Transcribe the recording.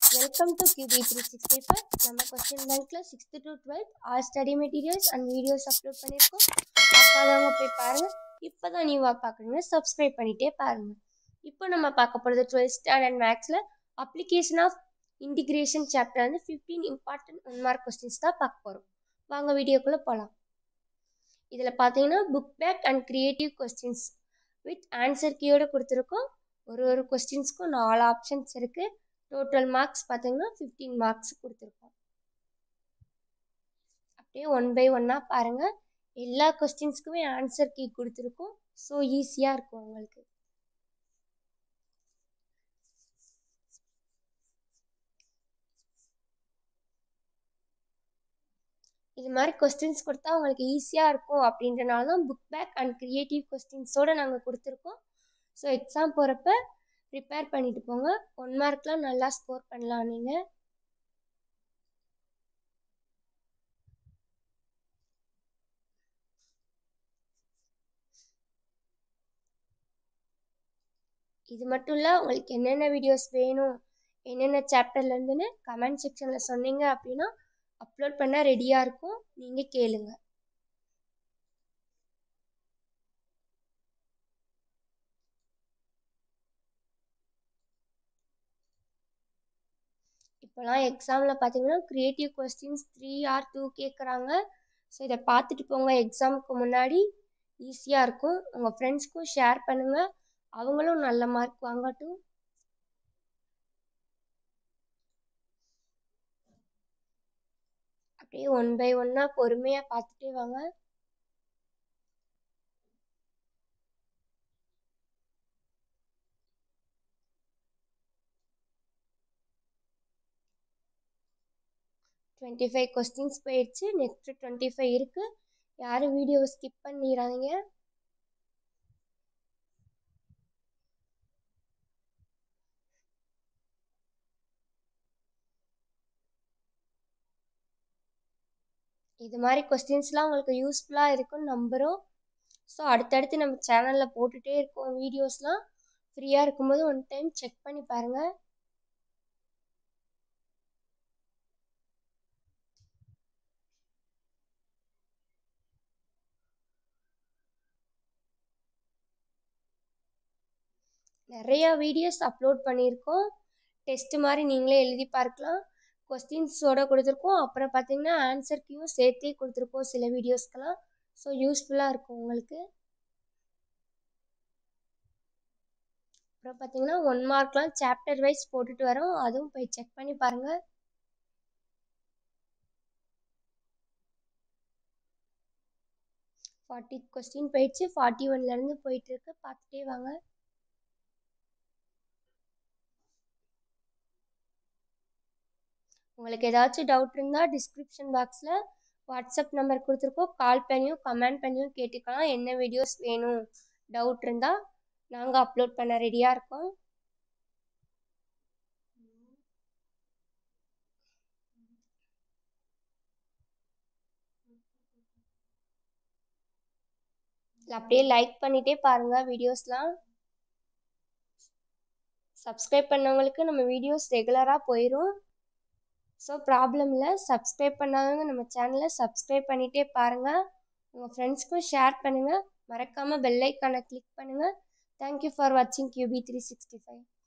Welcome to QB365 நம்ம question பேங்க்ல sixth to twelfth all study materials and videos upload பண்ணியிருக்கோம் பார்க்காதவங்க போய் பாருங்க இப்போ தான் நியூவாக பார்க்குறீங்க சப்ஸ்கிரைப் பண்ணிட்டே பாருங்க இப்போ நம்ம பார்க்க போகிறது டுவெல்த் ஸ்டாண்டர்ட் மேக்ஸில் அப்ளிகேஷன் ஆஃப் இன்டிகிரேஷன் சாப்டர் வந்து fifteen important one mark questions தான் பார்க்க போகிறோம் வாங்க வீடியோக்குள்ளே போகலாம் இதில் பார்த்தீங்கன்னா book back and creative questions with answer கீயோடு கொடுத்துருக்கோம் ஒரு ஒரு கொஸ்டின்ஸ்க்கும் நாலு ஆப்ஷன்ஸ் இருக்குது டோட்டல் மார்க்ஸ் பார்த்தீங்கன்னா ஃபிஃப்டீன் மார்க்ஸ் கொடுத்துருக்கோம் அப்படியே ஒன் பை ஒன்னாக பாருங்கள் எல்லா கொஸ்டின்ஸ்க்குமே ஆன்சர் கீ கொடுத்துருக்கோம் ஸோ ஈஸியாக இருக்கும் உங்களுக்கு இது மாதிரி கொஸ்டின்ஸ் கொடுத்தா உங்களுக்கு ஈஸியாக இருக்கும் அப்படின்றனால தான் புக் பேக் அண்ட் க்ரியேட்டிவ் கொஸ்டின்ஸோடு நாங்கள் கொடுத்துருக்கோம் ஸோ எக்ஸாம் போகிறப்ப ப்ரிப்பேர் பண்ணிட்டு போங்க ஒன் மார்க்லாம் நல்லா ஸ்கோர் பண்ணலாம் நீங்கள் இது மட்டும் இல்லை உங்களுக்கு என்னென்ன வீடியோஸ் வேணும் என்னென்ன சாப்டர்லேருந்துன்னு கமெண்ட் செக்ஷனில் சொன்னீங்க அப்படின்னா அப்லோட் பண்ண ரெடியாக இருக்கும் நீங்கள் கேளுங்க இப்போலாம் எக்ஸாமில் பார்த்தீங்கன்னா creative questions three or two கேட்குறாங்க ஸோ இதை பார்த்துட்டு போங்க எக்ஸாமுக்கு முன்னாடி ஈஸியாக இருக்கும் உங்கள் ஃப்ரெண்ட்ஸ்க்கும் ஷேர் பண்ணுங்கள் அவங்களும் நல்ல மார்க் வாங்கட்டும் அப்படியே ஒன் பை ஒன்னாக பொறுமையாக பார்த்துட்டே வாங்க டுவெண்ட்டி ஃபைவ் கொஸ்டின்ஸ் போயிடுச்சு நெக்ஸ்ட் டுவெண்ட்டி ஃபைவ் இருக்குது யாரும் வீடியோ ஸ்கிப் பண்ணிடாதீங்க இது மாதிரி கொஸ்டின்ஸ்லாம் உங்களுக்கு யூஸ்ஃபுல்லாக இருக்கும்னு நம்புகிறோம் ஸோ அடுத்தடுத்து நம்ம சேனலில் போட்டுகிட்டே இருக்கோம் வீடியோஸ்லாம் ஃப்ரீயாக இருக்கும்போது ஒன் டைம் செக் பண்ணி பாருங்கள் நிறையா வீடியோஸ் அப்லோட் பண்ணியிருக்கோம் டெஸ்ட் மாதிரி நீங்களே எழுதி பார்க்கலாம் கொஸ்டின்ஸோட கொடுத்துருக்கோம் அப்புறம் பார்த்தீங்கன்னா ஆன்சர் கியூவும் சேர்த்தே கொடுத்துருக்கோம் சில வீடியோஸ்க்கெல்லாம் ஸோ யூஸ்ஃபுல்லாக இருக்கும் உங்களுக்கு அப்புறம் பார்த்தீங்கன்னா ஒன் மார்க்லாம் சாப்டர் வைஸ் போட்டுட்டு வரோம் அதுவும் போய் செக் பண்ணி பாருங்கள் ஃபார்ட்டி கொஸ்டின் போயிடுச்சு ஃபார்ட்டி ஒன்லேருந்து போயிட்டுருக்கு பார்த்துட்டே வாங்க உங்களுக்கு ஏதாச்சும் டவுட் இருந்தால் டிஸ்கிரிப்ஷன் பாக்ஸில் வாட்ஸ்அப் நம்பர் கொடுத்துருக்கோம் கால் பண்ணியும் கமெண்ட் பண்ணியும் கேட்டுக்கலாம் என்ன வீடியோஸ் வேணும் டவுட் இருந்தால் நாங்கள் அப்லோட் பண்ண ரெடியாக இருக்கோம் அப்படியே லைக் பண்ணிகிட்டே பாருங்கள் வீடியோஸ்லாம் சப்ஸ்கிரைப் பண்ணவங்களுக்கு நம்ம வீடியோஸ் ரெகுலராக போயிடும் ஸோ ப்ராப்ளம் இல்லை சப்ஸ்கிரைப் பண்ணாதவங்க நம்ம சேனலை சப்ஸ்கிரைப் பண்ணிகிட்டே பாருங்கள் உங்கள் ஃப்ரெண்ட்ஸ்க்கும் ஷேர் பண்ணுங்கள் மறக்காமல் பெல் ஐக்கானை கிளிக் பண்ணுங்கள் தேங்க்யூ ஃபார் வாட்சிங் கியூபி த்ரீ சிக்ஸ்டி ஃபைவ்